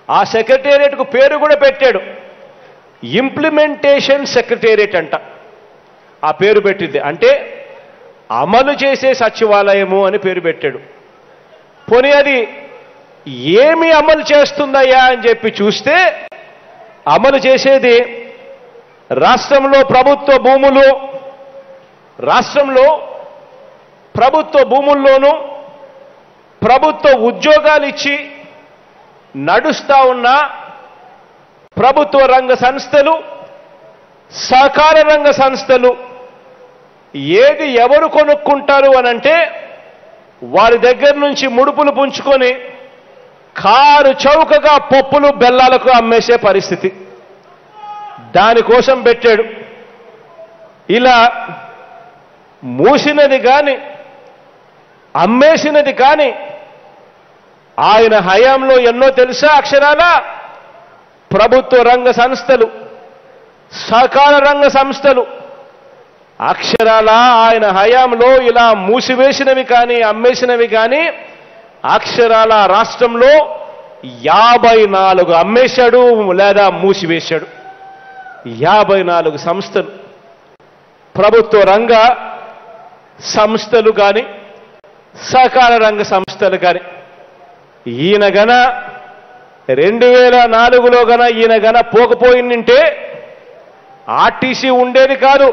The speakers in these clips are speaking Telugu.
ఆ సెక్రటేరియట్కు పేరు కూడా పెట్టాడు ఇంప్లిమెంటేషన్ సెక్రటేరియట్ అంట ఆ పేరు పెట్టింది అంటే అమలు చేసే సచివాలయము అని పేరు పెట్టాడు పోనీ అది ఏమి అమలు చేస్తుందయ్యా అని చెప్పి చూస్తే అమలు చేసేది రాష్ట్రంలో ప్రభుత్వ భూములు రాష్ట్రంలో ప్రభుత్వ భూముల్లోనూ ప్రభుత్వ ఉద్యోగాలు ఇచ్చి నడుస్తా ఉన్న ప్రభుత్వ రంగ సంస్థలు సహకార రంగ సంస్థలు ఏది ఎవరు కొనుక్కుంటారు అనంటే వారి దగ్గర నుంచి ముడుపులు పుంజుకొని కారు చౌకగా పప్పులు బెల్లాలకు అమ్మేసే పరిస్థితి దానికోసం పెట్టాడు ఇలా మూసినది కానీ అమ్మేసినది కానీ ఆయన హయాంలో ఎన్నో తెలుసా అక్షరాల ప్రభుత్వ రంగ సంస్థలు సహకార రంగ సంస్థలు అక్షరాల ఆయన హయాంలో ఇలా మూసివేసినవి కానీ అమ్మేసినవి కానీ అక్షరాల రాష్ట్రంలో యాభై నాలుగు అమ్మేశాడు లేదా మూసివేశాడు యాభై నాలుగు సంస్థలు ప్రభుత్వ రంగ సంస్థలు కానీ సహకార రంగ సంస్థలు కానీ ఈయన గన రెండు వేల నాలుగులో గన ఈయన గన పోకపోయిందంటే ఆర్టీసీ ఉండేది కాదు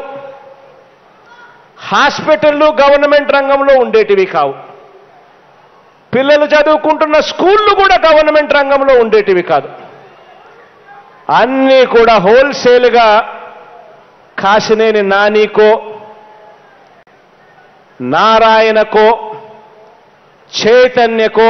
హాస్పిటళ్ళు గవర్నమెంట్ రంగంలో ఉండేటివి కావు పిల్లలు చదువుకుంటున్న స్కూళ్ళు కూడా గవర్నమెంట్ రంగంలో ఉండేటివి కాదు అన్నీ కూడా హోల్సేల్గా కాసినేని నానికో నారాయణకో చైతన్యకో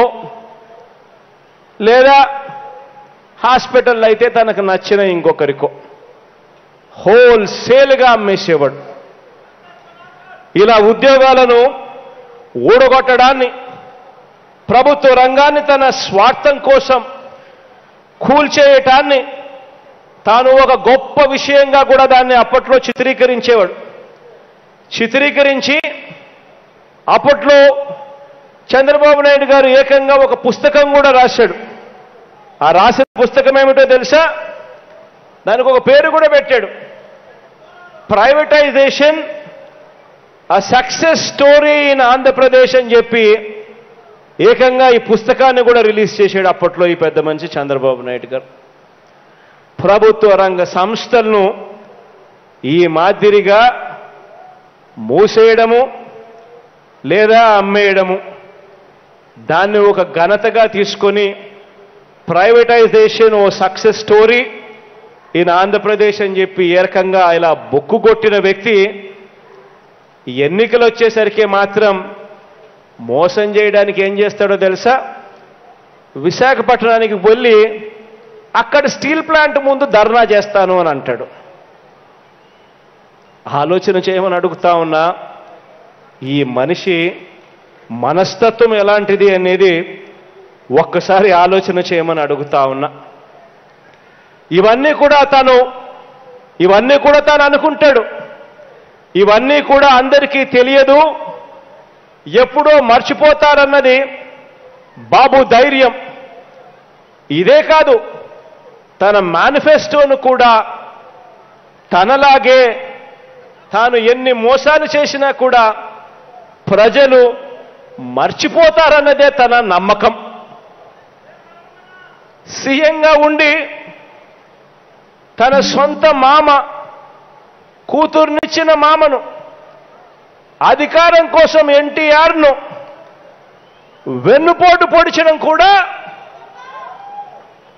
లేదా హాస్పిటల్ అయితే తనకు నచ్చిన ఇంకొకరికో హోల్సేల్గా అమ్మేసేవాడు ఇలా ఉద్యోగాలను ఊడగొట్టడాన్ని ప్రభుత్వ రంగాన్ని తన స్వార్థం కోసం కూల్చేయటాన్ని తాను ఒక గొప్ప విషయంగా కూడా దాన్ని అప్పట్లో చిత్రీకరించేవాడు చిత్రీకరించి అప్పట్లో చంద్రబాబు నాయుడు గారు ఏకంగా ఒక పుస్తకం కూడా రాశాడు ఆ రాసిన పుస్తకం ఏమిటో తెలుసా దానికి ఒక పేరు కూడా పెట్టాడు ప్రైవేటైజేషన్ ఆ సక్సెస్ స్టోరీ ఇన్ ఆంధ్రప్రదేశ్ అని చెప్పి ఏకంగా ఈ పుస్తకాన్ని కూడా రిలీజ్ చేశాడు అప్పట్లో ఈ పెద్ద మనిషి చంద్రబాబు నాయుడు గారు ప్రభుత్వ రంగ సంస్థలను ఈ మాదిరిగా మూసేయడము లేదా అమ్మేయడము దాన్ని ఒక ఘనతగా తీసుకొని privatization a success story in Andhra Pradesh అని చెప్పి ఏ రకంగా ఇలా బొక్కు కొట్టిన వ్యక్తి ఎన్నికలు వచ్చేసరికి మాత్రం మోసం చేయడానికి ఏం చేస్తాడో తెలుసా విశాఖపట్నానికి వెళ్ళి అక్కడ స్టీల్ ప్లాంట్ ముందు ధర్నా చేస్తాను అని అంటాడు ఆలోచన చేయమని అడుగుతా ఉన్నా ఈ మనిషి మనస్తత్వం ఎలాంటిది అనేది ఒక్కసారి ఆలోచన చేయమని అడుగుతా ఉన్నా ఇవన్నీ కూడా తను ఇవన్నీ కూడా తాను అనుకుంటాడు ఇవన్నీ కూడా అందరికీ తెలియదు ఎప్పుడో మర్చిపోతారన్నది బాబు ధైర్యం ఇదే కాదు తన మేనిఫెస్టోను కూడా తనలాగే తాను ఎన్ని మోసాలు చేసినా కూడా ప్రజలు మర్చిపోతారన్నదే తన నమ్మకం సీఎంగా ఉండి తన సొంత మామ కూతుర్నిచ్చిన మామను అధికారం కోసం ఎన్టీఆర్ను వెన్నుపోటు పొడిచడం కూడా